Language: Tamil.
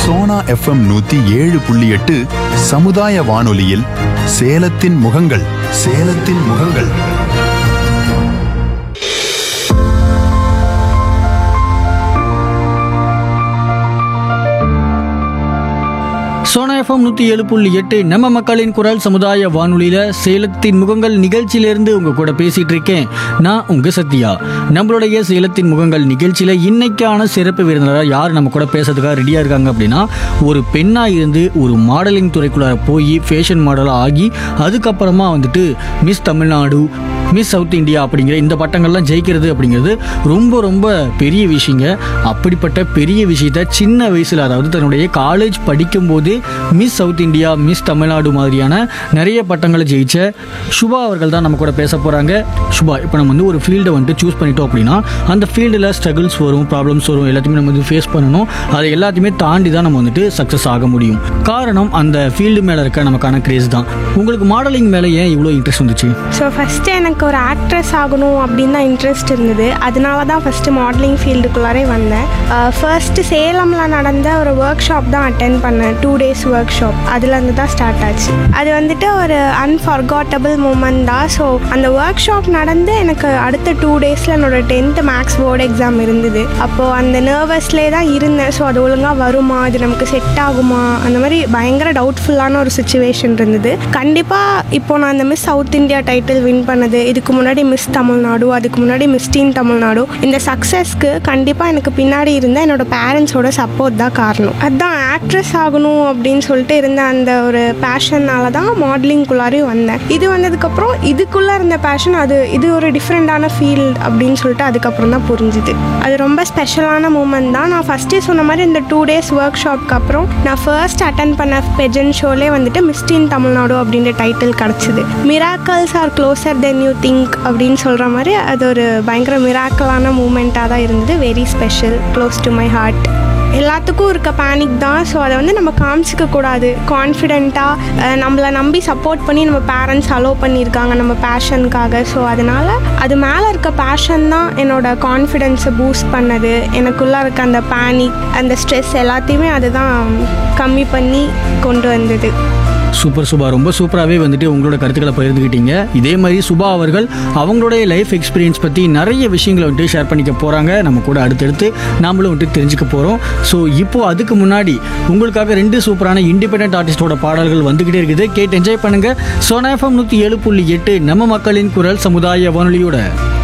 சோனா எஃப்எம் நூத்தி ஏழு புள்ளி எட்டு சமுதாய வானொலியில் சேலத்தின் முகங்கள் சேலத்தின் முகங்கள் சோனா எஃப்எம் நூற்றி ஏழு புள்ளி எட்டு நம்ம மக்களின் குரல் சமுதாய வானொலியில் சேலத்தின் முகங்கள் நிகழ்ச்சியிலேருந்து உங்கள் கூட பேசிகிட்டு இருக்கேன் நான் உங்கள் சத்யா நம்மளுடைய சேலத்தின் முகங்கள் நிகழ்ச்சியில் இன்னைக்கான சிறப்பு விருந்தினராக யார் நம்ம கூட பேசுறதுக்காக ரெடியாக இருக்காங்க அப்படின்னா ஒரு பெண்ணாக இருந்து ஒரு மாடலிங் துறைக்குள்ளார போய் ஃபேஷன் மாடலாக ஆகி அதுக்கப்புறமா வந்துட்டு miss Tamil Nadu miss south India அப்படிங்கிற இந்த பட்டங்கள்லாம் ஜெயிக்கிறது அப்படிங்கிறது ரொம்ப ரொம்ப பெரிய விஷயங்க அப்படிப்பட்ட பெரிய விஷயத்த சின்ன வயசில் அதாவது தன்னுடைய காலேஜ் படிக்கும்போது miss south India miss Tamil Nadu மாதிரியான நிறைய பட்டங்களை ஜெயிச்ச சுபா அவர்கள் தான் நம்ம கூட பேச போகிறாங்க சுபா இப்போ நம்ம வந்து ஒரு ஃபீல்டை வந்துட்டு சூஸ் பண்ணிட்டோம் அப்படின்னா அந்த ஃபீல்டில் ஸ்ட்ரகிள்ஸ் வரும் ப்ராப்ளம்ஸ் வரும் எல்லாத்தையுமே நம்ம வந்து ஃபேஸ் பண்ணணும் அதை எல்லாத்தையுமே தாண்டி தான் நம்ம வந்துட்டு சக்ஸஸ் ஆக முடியும் காரணம் அந்த ஃபீல்டு மேலே இருக்க நமக்கான கிரேஸ் தான் உங்களுக்கு மாடலிங் மேலே ஏன் இவ்வளோ இன்ட்ரெஸ்ட் வந்துச்சு ஸோ ஃபஸ்ட்டு எனக்கு ஒரு ஆக்ட்ரஸ் ஆகணும் அப்படின்னு தான் இன்ட்ரெஸ்ட் இருந்தது அதனால தான் ஃபஸ்ட்டு மாடலிங் ஃபீல்டுக்குள்ளாரே வந்தேன் ஃபர்ஸ்ட்டு சேலமில் நடந்த ஒரு ஒர்க் ஷாப் தான் அட்டென்ட் பண்ணேன் டூ டேஸ் ஒர்க் ஷாப் அதுலேருந்து தான் ஸ்டார்ட் ஆச்சு அது வந்துட்டு ஒரு அன்ஃபர்காட்டபிள் மூமெண்ட் தான் ஸோ அந்த ஒர்க் ஷாப் நடந்து எனக்கு அடுத்த டூ டேஸில் என்னோட டென்த்து மேக்ஸ் போர்டு எக்ஸாம் இருந்தது அப்போது அந்த நர்வஸ்லேயே தான் இருந்தேன் ஸோ அது ஒழுங்காக வருமா இது நமக்கு செட் ஆகுமா அந்த மாதிரி பயங்கர டவுட்ஃபுல்லான ஒரு சுச்சுவேஷன் இருந்தது கண்டிப்பாக இப்போ நான் அந்த miss south India title win பண்ணது இதுக்கு முன்னாடி மிஸ் தமிழ்நாடு அதுக்கு முன்னாடி மிஸ் டீன் தமிழ்நாடு இந்த சக்ஸஸ்க்கு கண்டிப்பாக எனக்கு பின்னாடி இருந்த என்னோட பேரண்ட்ஸோட சப்போர்ட் தான் காரணம் அதுதான் ஆக்ட்ரஸ் ஆகணும் அப்படின்னு சொல்லிட்டு இருந்த அந்த ஒரு பேஷன்னால தான் மாடலிங்குள்ளாரையும் வந்தேன் இது வந்ததுக்கப்புறம் இதுக்குள்ளே இருந்த பேஷன் அது இது ஒரு டிஃப்ரெண்ட்டான ஃபீல்ட் அப்படின்னு சொல்லிட்டு அதுக்கப்புறம் தான் புரிஞ்சுது அது ரொம்ப ஸ்பெஷலான மூமெண்ட் தான் நான் ஃபஸ்ட்டே சொன்ன மாதிரி இந்த டூ டேஸ் ஒர்க் ஷாப்க்கு அப்புறம் நான் ஃபர்ஸ்ட் அட்டன் பண்ண பெஜன் ஷோலே வந்துட்டு மிஸ்டின் தமிழ்நாடு அப்படின்ற டைட்டில் கிடச்சிது miracles are closer than you think அப்படின்னு சொல்கிற மாதிரி அது ஒரு பயங்கர மிராக்கலான மூமெண்ட்டாக தான் இருந்தது very special close to my heart எல்லாத்துக்கும் இருக்க பேனிக் தான் ஸோ அதை வந்து நம்ம காமிச்சிக்க கூடாது கான்ஃபிடெண்ட்டாக நம்மளை நம்பி சப்போர்ட் பண்ணி நம்ம பேரண்ட்ஸ் அலோவ் பண்ணியிருக்காங்க நம்ம பேஷனுக்காக ஸோ அதனால் அது மேலே இருக்க பேஷன் தான் என்னோட கான்ஃபிடென்ஸை பூஸ்ட் பண்ணது எனக்குள்ளே இருக்க அந்த பேனிக் அந்த ஸ்ட்ரெஸ் எல்லாத்தையுமே அதுதான் கம்மி பண்ணி கொண்டு வந்தது சூப்பர் சுபா ரொம்ப சூப்பராகவே வந்துட்டு உங்களோட கருத்துக்களை பகிர்ந்துக்கிட்டீங்க இதே மாதிரி சுபா அவர்கள் அவங்களுடைய லைஃப் எக்ஸ்பீரியன்ஸ் பற்றி நிறைய விஷயங்களை வந்துட்டு ஷேர் பண்ணிக்க போகிறாங்க நம்ம கூட அடுத்தடுத்து நாமளும் வந்துட்டு தெரிஞ்சுக்க போகிறோம் ஸோ இப்போ அதுக்கு முன்னாடி உங்களுக்காக ரெண்டு சூப்பரான இண்டிபெண்டன்ட் ஆர்டிஸ்டோட பாடல்கள் வந்துக்கிட்டே இருக்குது கேட்டு என்ஜாய் பண்ணுங்கள் சோனா எஃப்எம் நூற்றி ஏழு புள்ளி எட்டு நம்ம மக்களின் குரல் சமுதாய வானொலியோட